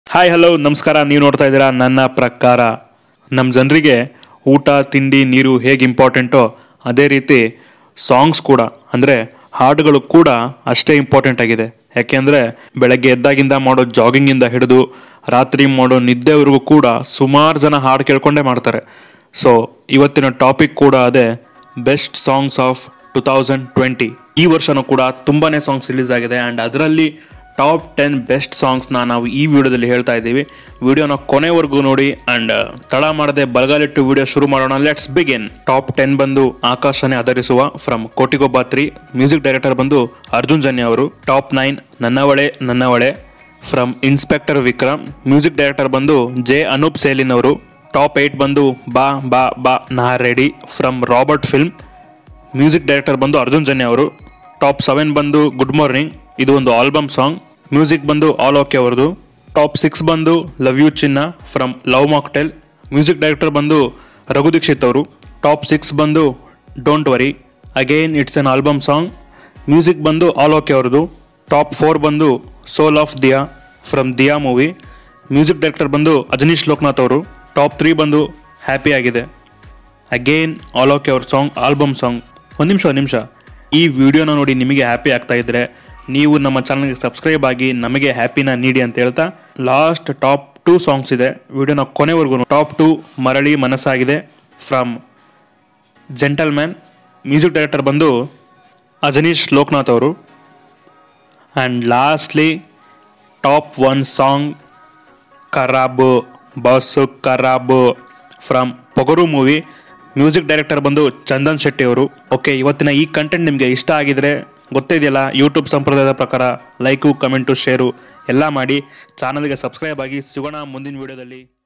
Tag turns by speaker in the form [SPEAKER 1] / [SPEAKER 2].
[SPEAKER 1] hi hello ನಮಸ್ಕಾರ ನೀವು ನೋಡ್ತಾ ಇದ್ದೀರಾ ನನ್ನ ಪ್ರಕಾರ ನಮ್ಮ ಜನರಿಗೆ ಊಟ ತಿಂಡಿ ನೀರು ಹೇಗೆ ಇಂಪಾರ್ಟೆಂಟೋ ಅದೇ ರೀತಿ ಸಾಂಗ್ಸ್ ಕೂಡ ಅಂದರೆ ಹಾಡುಗಳು ಕೂಡ ಅಷ್ಟೇ ಇಂಪಾರ್ಟೆಂಟ್ ಆಗಿದೆ ಯಾಕೆಂದರೆ ಬೆಳಗ್ಗೆ ಎದ್ದಾಗಿಂದ ಮಾಡೋ ಜಾಗಿಂಗಿಂದ ಹಿಡಿದು ರಾತ್ರಿ ಮಾಡೋ ನಿದ್ದೆವರೆಗೂ ಕೂಡ ಸುಮಾರು ಜನ ಹಾಡು ಕೇಳ್ಕೊಂಡೇ ಮಾಡ್ತಾರೆ ಸೊ ಇವತ್ತಿನ ಟಾಪಿಕ್ ಕೂಡ ಅದೇ best songs of two thousand twenty ಈ ವರ್ಷನೂ ಕೂಡ ತುಂಬಾನೇ ಸಾಂಗ್ಸ್ ರಿಲೀಸ್ ಆಗಿದೆ ಆ್ಯಂಡ್ ಅದರಲ್ಲಿ ಟಾಪ್ ಟೆನ್ ಬೆಸ್ಟ್ ಸಾಂಗ್ಸ್ನ ನಾವು ಈ ವಿಡಿಯೋದಲ್ಲಿ ಹೇಳ್ತಾ ಇದ್ದೀವಿ ವಿಡಿಯೋನ ಕೊನೆವರೆಗೂ ನೋಡಿ ಆ್ಯಂಡ್ ತಡ ಮಾಡದೆ ಬಲಗಾಲಿಟ್ಟು ವಿಡಿಯೋ ಶುರು ಮಾಡೋಣ ಲೆಟ್ಸ್ ಬಿಗಿನ್ ಟಾಪ್ ಟೆನ್ ಬಂದು ಆಕಾಶನೇ ಆಧರಿಸುವ from Kotigobba three music director ಬಂದು ಅರ್ಜುನ್ ಜನ್ಯ ಅವರು ಟಾಪ್ ನೈನ್ ನನ್ನವಳೆ ನನ್ನವಳೆ from inspector Vikram music director ಬಂದು ಜೆ ಅನೂಪ್ ಸೇಲಿನ್ ಅವರು ಟಾಪ್ ಏಯ್ಟ್ ಬಂದು ಬಾ ಬಾ ಬಾ ನಾ ready from Robert film music director ಬಂದು ಅರ್ಜುನ್ ಜನ್ಯ ಅವರು ಟಾಪ್ ಸೆವೆನ್ ಬಂದು ಗುಡ್ ಮಾರ್ನಿಂಗ್ ಇದು ಒಂದು ಆಲ್ಬಮ್ ಸಾಂಗ್ ಮ್ಯೂಸಿಕ್ ಬಂದು ಆಲ್ ಓಕೆ ಅವರದು ಟಾಪ್ ಸಿಕ್ಸ್ ಬಂದು love you Chinna from love mocktail music director ಬಂದು ರಘು ದೀಕ್ಷಿತ್ ಅವರು ಟಾಪ್ ಸಿಕ್ಸ್ ಬಂದು don't worry again it's an album song music ಬಂದು ಆಲ್ ಓಕೆ ಅವ್ರದ್ದು ಟಾಪ್ ಫೋರ್ ಬಂದು soul of Diya from Diya movie music director ಬಂದು ಅಜನೀಶ್ ಲೋಕನಾಥ್ ಅವರು ಟಾಪ್ ತ್ರೀ ಬಂದು ಹ್ಯಾಪಿ ಆಗಿದೆ ಅಗೇನ್ ಆಲ್ ಓಕೆ ಅವ್ರ ಸಾಂಗ್ ಆಲ್ಬಮ್ ಸಾಂಗ್ ಒಂದು ನಿಮಿಷ ಒಂದು ನಿಮಿಷ ಈ ವಿಡಿಯೋನ ನೋಡಿ ನಿಮಗೆ ಹ್ಯಾಪಿ ಆಗ್ತಾ ಇದ್ರೆ ನೀವು ನಮ್ಮ ಚಾನಲ್ಗೆ ಸಬ್ಸ್ಕ್ರೈಬ್ ಆಗಿ ನಮಗೆ ಹ್ಯಾಪಿನ ನೀಡಿ ಅಂತ ಹೇಳ್ತಾ ಲಾಸ್ಟ್ ಟಾಪ್ ಟೂ ಸಾಂಗ್ಸ್ ಇದೆ ವಿಡಿಯೋನ ಕೊನೆವರೆಗೂ ಟಾಪ್ ಟೂ ಮರಳಿ ಮನಸ್ಸಾಗಿದೆ from gentleman music director ಬಂದು ಅಜನೀಶ್ ಲೋಕನಾಥ್ ಅವರು and lastly top one song ಖರಾಬು ಬಸ್ಸು ಖರಾಬು from Pogaru movie music director ಬಂದು ಚಂದನ್ ಶೆಟ್ಟಿ ಅವರು ಓಕೆ ಇವತ್ತಿನ ಈ ಕಂಟೆಂಟ್ ನಿಮಗೆ ಇಷ್ಟ ಆಗಿದ್ರೆ ಗೊತ್ತೇ ಇದೆಯಲ್ಲ ಯೂಟ್ಯೂಬ್ ಸಂಪ್ರದಾಯದ ಪ್ರಕಾರ ಲೈಕು ಕಮೆಂಟು ಶೇರು ಎಲ್ಲ ಮಾಡಿ ಚಾನಲ್ಗೆ ಸಬ್ಸ್ಕ್ರೈಬ್ ಆಗಿ ಸಿಗೋಣ ಮುಂದಿನ ವಿಡಿಯೋದಲ್ಲಿ